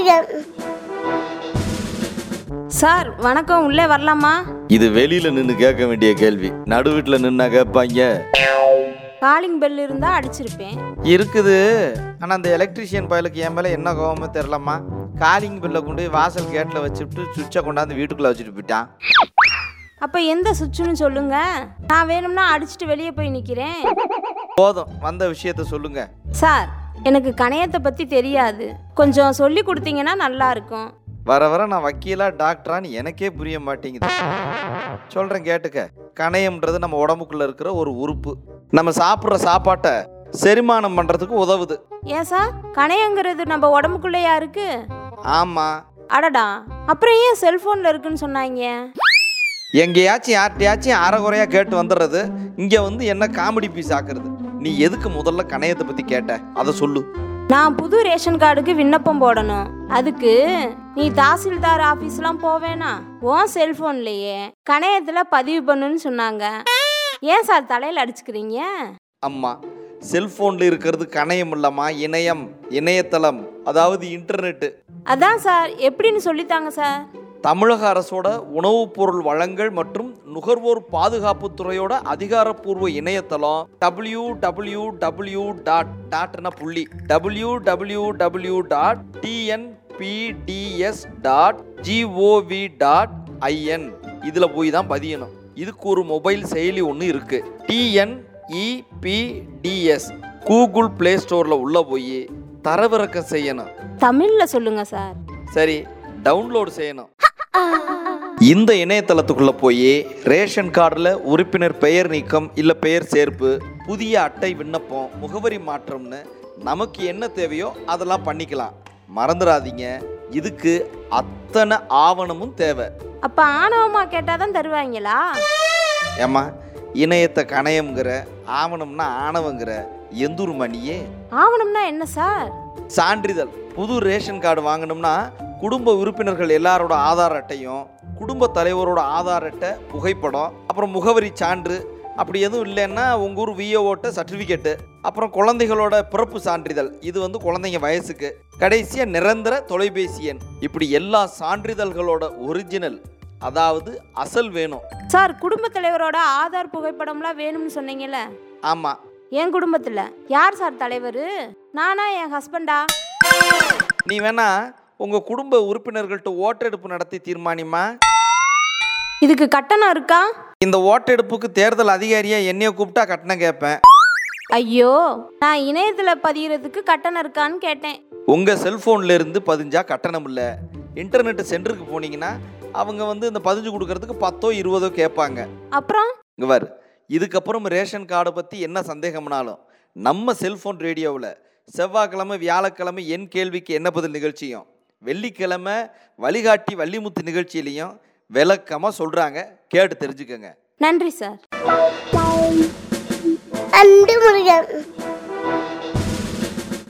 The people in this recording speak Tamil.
முருகன் சார் வணக்கம் உள்ளே வரலாமா இது வெளியில நின்று கேட்க வேண்டிய கேள்வி நடு வீட்டில் நின்னா கேட்பாங்க காலிங் பெல் இருந்தா அடிச்சிருப்பேன் இருக்குது ஆனால் அந்த எலக்ட்ரிஷியன் பயலுக்கு என் மேலே என்ன கோவமோ தெரிலம்மா காலிங் பில்லை கொண்டு போய் வாசல் கேட்டில் வச்சுட்டு சுவிட்சை கொண்டாந்து வீட்டுக்குள்ளே வச்சுட்டு போயிட்டான் அப்ப எந்த சுவிட்சுன்னு சொல்லுங்க நான் வேணும்னா அடிச்சுட்டு வெளியே போய் நிக்கிறேன் போதும் வந்த விஷயத்த சொல்லுங்க சார் எனக்கு கணையத்தை பத்தி தெரியாது கொஞ்சம் சொல்லி கொடுத்தீங்கன்னா நல்லா இருக்கும் வர வர நான் வக்கீலா டாக்டரான்னு எனக்கே புரிய மாட்டேங்குது சொல்கிறேன் கேட்டுக்க கணையம்ன்றது நம்ம உடம்புக்குள்ள இருக்கிற ஒரு உறுப்பு நம்ம சாப்பிட்ற சாப்பாட்டை செரிமானம் பண்ணுறதுக்கு உதவுது ஏன் சார் கணையங்கிறது நம்ம உடம்புக்குள்ளேயா இருக்கு ஆமாம் அடடா அப்புறம் ஏன் செல்போன்ல இருக்குன்னு சொன்னாங்க எங்கேயாச்சும் யார்கிட்டயாச்சும் அறகுறையா கேட்டு வந்துடுறது இங்கே வந்து என்ன காமெடி பீஸ் ஆக்குறது நீ எதுக்கு முதல்ல கணையத்தை பற்றி கேட்ட அதை சொல்லு நான் புது ரேஷன் கார்டுக்கு விண்ணப்பம் போடணும் அதுக்கு நீ தாசில்தார் ஆபீஸ்லாம் போவேனா உன் செல்போன்லயே கணையத்துல பதிவு பண்ணுன்னு சொன்னாங்க ஏன் சார் தலையில அடிச்சுக்கிறீங்க அம்மா செல்ஃபோனில் இருக்கிறது கணையம் இல்லம்மா இணையம் இணையதளம் அதாவது இன்டர்நெட்டு அதான் சார் எப்படின்னு சொல்லித்தாங்க சார் தமிழக அரசோட உணவுப் பொருள் வழங்கல் மற்றும் நுகர்வோர் பாதுகாப்பு துறையோட அதிகாரப்பூர்வ இணையதளம் டபிள்யூ டபிள்யூ டபிள்யூ டாட் டாட்னா புள்ளி W W W dot TNPDS dot GOV dot IN இதில் போய் தான் பதியணும் இதுக்கு ஒரு மொபைல் செயலி ஒன்று இருக்கு டிஎன்இபிடிஎஸ் கூகுள் ப்ளே ஸ்டோரில் உள்ள போய் தரவிறக்கம் செய்யணும் தமிழ்ல சொல்லுங்க சார் சரி டவுன்லோட் செய்யணும் இந்த இணையதளத்துக்குள்ள போய் ரேஷன் கார்டில் உறுப்பினர் பெயர் நீக்கம் இல்லை பெயர் சேர்ப்பு புதிய அட்டை விண்ணப்பம் முகவரி மாற்றம்னு நமக்கு என்ன தேவையோ அதெல்லாம் பண்ணிக்கலாம் மறந்துடாதீங்க இதுக்கு அத்தனை ஆவணமும் தேவை அப்ப ஆணவமா கேட்டாதான் தருவாங்களா ஏம்மா இணையத்தை கணையம்ங்கிற ஆவணம்னா ஆணவங்கிற எந்தூர் மணியே ஆவணம்னா என்ன சார் சான்றிதழ் புது ரேஷன் கார்டு வாங்கணும்னா குடும்ப உறுப்பினர்கள் எல்லாரோட ஆதார் அட்டையும் குடும்ப தலைவரோட ஆதார் அட்டை புகைப்படம் அப்புறம் முகவரி சான்று அப்படி எதுவும் இல்லைன்னா உங்கள் ஊர் விஓஓட்ட சர்டிஃபிகேட்டு அப்புறம் குழந்தைகளோட பிறப்பு சான்றிதழ் இது வந்து குழந்தைங்க வயசுக்கு கடைசியாக நிரந்தர தொலைபேசி எண் இப்படி எல்லா சான்றிதழ்களோட ஒரிஜினல் அதாவது அசல் வேணும் சார் குடும்ப தலைவரோட ஆதார் புகைப்படம்லாம் வேணும்னு சொன்னீங்கல்ல ஆமாம் என் குடும்பத்துல யார் சார் தலைவர் நானா என் ஹஸ்பண்டா நீ வேணா உங்கள் குடும்ப உறுப்பினர்கள்ட்ட ஓட்டெடுப்பு நடத்தி தீர்மானிமா இதுக்கு கட்டணம் இருக்கா இந்த ஓட்டெடுப்புக்கு தேர்தல் அதிகாரியா என்னைய கூப்பிட்டா கட்டணம் கேட்பேன் ஐயோ நான் இணையத்துல பதியறதுக்கு கட்டணம் இருக்கான்னு கேட்டேன் உங்க செல்போன்ல இருந்து பதிஞ்சா கட்டணம் இல்லை இன்டர்நெட் சென்டருக்கு போனீங்கன்னா அவங்க வந்து இந்த பதிஞ்சு கொடுக்கறதுக்கு பத்தோ இருபதோ கேட்பாங்க அப்புறம் இங்க பாரு இதுக்கப்புறம் ரேஷன் கார்டை பற்றி என்ன சந்தேகம்னாலும் நம்ம செல்போன் ரேடியோவில் செவ்வாய்க்கிழமை வியாழக்கிழமை என் கேள்விக்கு என்ன பதில் நிகழ்ச்சியும் வெள்ளிக்கிழமை வழிகாட்டி வள்ளிமுத்து நிகழ்ச்சியிலையும் விளக்கமாக சொல்கிறாங்க கேட்டு தெரிஞ்சுக்கங்க நன்றி சார் அன்பு முருகன்